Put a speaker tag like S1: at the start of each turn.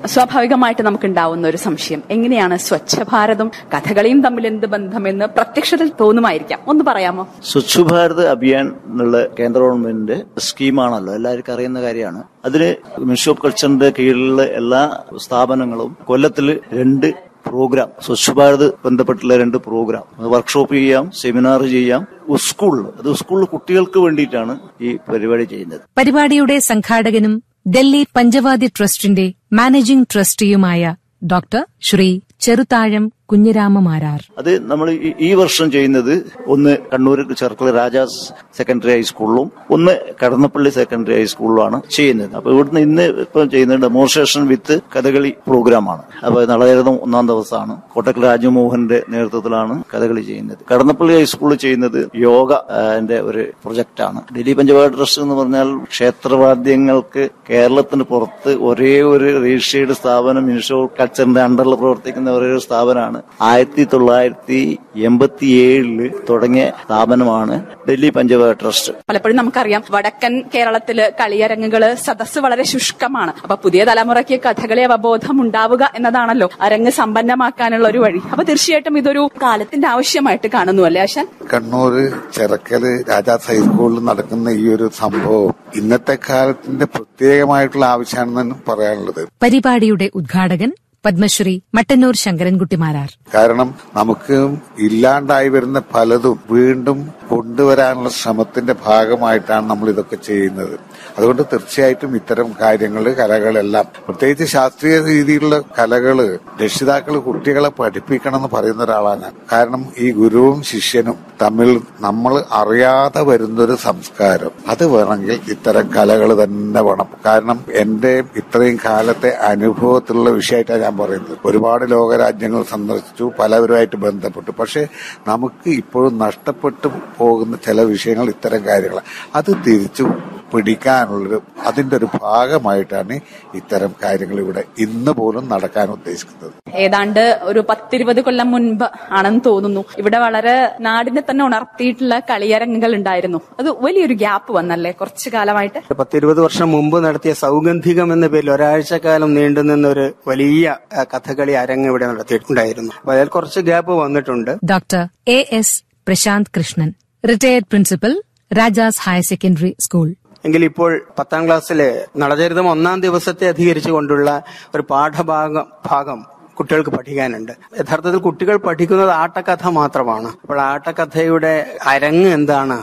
S1: സ്വാഭാവികമായിട്ട് നമുക്ക് ഉണ്ടാവുന്ന ഒരു സംശയം എങ്ങനെയാണ് സ്വച്ഛ ഭാരതും കഥകളിയും തമ്മിൽ എന്ത് ബന്ധമെന്ന് പ്രത്യക്ഷത്തിൽ തോന്നുമായിരിക്കാം ഒന്ന് പറയാമോ
S2: സ്വച്ഛ് ഭാരത് അഭിയാൻ എന്നുള്ള കേന്ദ്ര ഗവൺമെന്റിന്റെ സ്കീമാണല്ലോ എല്ലാവർക്കും അറിയുന്ന കാര്യമാണ് അതിന് മിനിസ്ട്രി ഓഫ് കൾച്ചറിന്റെ കീഴിലുള്ള എല്ലാ സ്ഥാപനങ്ങളും കൊല്ലത്തിൽ രണ്ട് പ്രോഗ്രാം സ്വച്ഛ് ഭാരത് ബന്ധപ്പെട്ടുള്ള രണ്ട് പ്രോഗ്രാം വർക്ക്ഷോപ്പ് ചെയ്യാം സെമിനാർ ചെയ്യാം സ്കൂളിൽ അത് സ്കൂളിൽ കുട്ടികൾക്ക് വേണ്ടിയിട്ടാണ് ഈ പരിപാടി ചെയ്യുന്നത്
S3: പരിപാടിയുടെ സംഘാടകനും ഡൽഹി പഞ്ചവാദ്യ ട്രസ്റ്റിന്റെ മാനേജിംഗ് ട്രസ്റ്റിയുമായ ഡോക്ടർ ശ്രീ ചെറുതാഴം കുഞ്ഞിരാമ മാരാർ
S2: അത് നമ്മൾ ഈ- ഈ വർഷം ചെയ്യുന്നത് ഒന്ന് കണ്ണൂർ ചെർക്കള രാജാസ് സെക്കൻഡറി ഹൈസ്കൂളിലും ഒന്ന് കടന്നപ്പള്ളി സെക്കൻഡറി ഹൈസ്കൂളിലുമാണ് ചെയ്യുന്നത് അപ്പൊ ഇവിടുന്ന് ഇന്ന് ഇപ്പം ചെയ്യുന്നത് ഡെമോൺസ്ട്രേഷൻ വിത്ത് കഥകളി പ്രോഗ്രാമാണ് അപ്പൊ നളകരതം ഒന്നാം ദിവസമാണ് കോട്ടക്കൽ രാജമോഹന്റെ നേതൃത്വത്തിലാണ് കഥകളി ചെയ്യുന്നത് കടന്നപ്പള്ളി ഹൈസ്കൂളിൽ ചെയ്യുന്നത് യോഗ ആ, ന്റെ ഒരു പ്രൊജക്റ്റാണ് ഡൽഹി പഞ്ചവായ ട്രസ്റ്റ് എന്ന് പറഞ്ഞാൽ ക്ഷേത്രവാദ്യങ്ങൾക്ക് കേരളത്തിന് പുറത്ത് ഒരേ ഒരു രജിസ്ട്രേഡ് സ്ഥാപനം മിനിസ്ട്രി ഓഫ് കൾച്ചറിന്റെ അണ്ടറിൽ പ്രവർത്തിക്കുന്ന ഒരേ ഒരു സ്ഥാപനമാണ് ആയിരത്തി തൊള്ളായിരത്തി എൺപത്തി ഏഴില് തുടങ്ങിയ സ്ഥാപനമാണ് ഡൽഹി പഞ്ചവായ ട്രസ്റ്റ്
S1: പലപ്പോഴും നമുക്കറിയാം വടക്കൻ കേരളത്തില് കളിയരങ്ങുകള് സദസ്സ് വളരെ ശുഷ്കമാണ് അപ്പൊ പുതിയ തലമുറയ്ക്ക് കഥകളി അവബോധം ഉണ്ടാവുക എന്നതാണല്ലോ അരങ്ങ് സമ്പന്നമാക്കാനുള്ള ഒരു വഴി അപ്പൊ തീർച്ചയായിട്ടും ഇതൊരു കാലത്തിന്റെ ആവശ്യമായിട്ട് കാണുന്നു അല്ലേ ആശാൻ
S4: കണ്ണൂര് ചിറക്കല് രാജാസ് ഹൈസ്കൂളിൽ നടക്കുന്ന ഈ ഒരു സംഭവം ഇന്നത്തെ കാലത്തിന്റെ പ്രത്യേകമായിട്ടുള്ള ആവശ്യമാണെന്ന് പറയാനുള്ളത്
S3: പരിപാടിയുടെ ഉദ്ഘാടകൻ പത്മശ്രീ മട്ടന്നൂർ ശങ്കരൻകുട്ടി മാരാർ
S4: കാരണം നമുക്ക് ഇല്ലാണ്ടായി വരുന്ന പലതും വീണ്ടും കൊണ്ടുവരാനുള്ള ശ്രമത്തിന്റെ ഭാഗമായിട്ടാണ് നമ്മൾ ഇതൊക്കെ ചെയ്യുന്നത് അതുകൊണ്ട് തീർച്ചയായിട്ടും ഇത്തരം കാര്യങ്ങൾ കലകളെല്ലാം പ്രത്യേകിച്ച് ശാസ്ത്രീയ രീതിയിലുള്ള കലകള് രക്ഷിതാക്കൾ കുട്ടികളെ പഠിപ്പിക്കണം എന്ന് പറയുന്ന ഒരാളാണ് ഞാൻ കാരണം ഈ ഗുരുവും ശിഷ്യനും തമ്മിൽ നമ്മൾ അറിയാതെ വരുന്നൊരു സംസ്കാരം അത് വേണമെങ്കിൽ ഇത്തരം കലകൾ തന്നെ വേണം കാരണം എന്റെ ഇത്രയും കാലത്തെ അനുഭവത്തിലുള്ള വിഷയമായിട്ടാണ് ഞാൻ പറയുന്നത് ഒരുപാട് ലോകരാജ്യങ്ങൾ സന്ദർശിച്ചു പലവരുമായിട്ട് ബന്ധപ്പെട്ടു പക്ഷെ നമുക്ക് ഇപ്പോഴും നഷ്ടപ്പെട്ടു പോകുന്ന ചില വിഷയങ്ങൾ ഇത്തരം കാര്യങ്ങൾ അത് തിരിച്ചു പിടിക്കാനുള്ളൊരു അതിന്റെ ഒരു ഭാഗമായിട്ടാണ് ഇത്തരം കാര്യങ്ങൾ ഇവിടെ ഇന്ന് പോലും നടക്കാൻ ഉദ്ദേശിക്കുന്നത്
S1: ഏതാണ്ട് ഒരു പത്തിരുപത് കൊല്ലം മുൻപ് ആണെന്ന് തോന്നുന്നു ഇവിടെ വളരെ നാടിനെ തന്നെ ഉണർത്തിയിട്ടുള്ള കളിയരങ്ങുകൾ ഉണ്ടായിരുന്നു അത് വലിയൊരു ഗ്യാപ്പ് വന്നല്ലേ കുറച്ചു കാലമായിട്ട്
S5: പത്തിരുപത് വർഷം മുമ്പ് നടത്തിയ സൗഗന്ധികം എന്ന പേരിൽ ഒരാഴ്ചക്കാലം നീണ്ടുനിന്ന ഒരു വലിയ ആ, കഥകളി അരങ്ങ് ഇവിടെ നടത്തിയിട്ടുണ്ടായിരുന്നു അപ്പൊ അതിൽ കുറച്ച് ഗ്യാപ്പ് വന്നിട്ടുണ്ട്
S3: doctor A S Prashanth Krishnan retired principal Rajas higher secondary school
S5: എങ്കിൽ ഇപ്പോൾ പത്താം ക്ലാസ്സിലെ നളചരിതം ഒന്നാം ദിവസത്തെ അധികരിച്ചുകൊണ്ടുള്ള ഒരു പാഠഭാഗം ഭാഗം കുട്ടികൾക്ക് പഠിക്കാനുണ്ട് യഥാർത്ഥത്തിൽ കുട്ടികൾ പഠിക്കുന്നത് ആട്ടക്കഥ മാത്രമാണ് അപ്പോൾ ആട്ടക്കഥയുടെ അരങ്ങ് എന്താണ്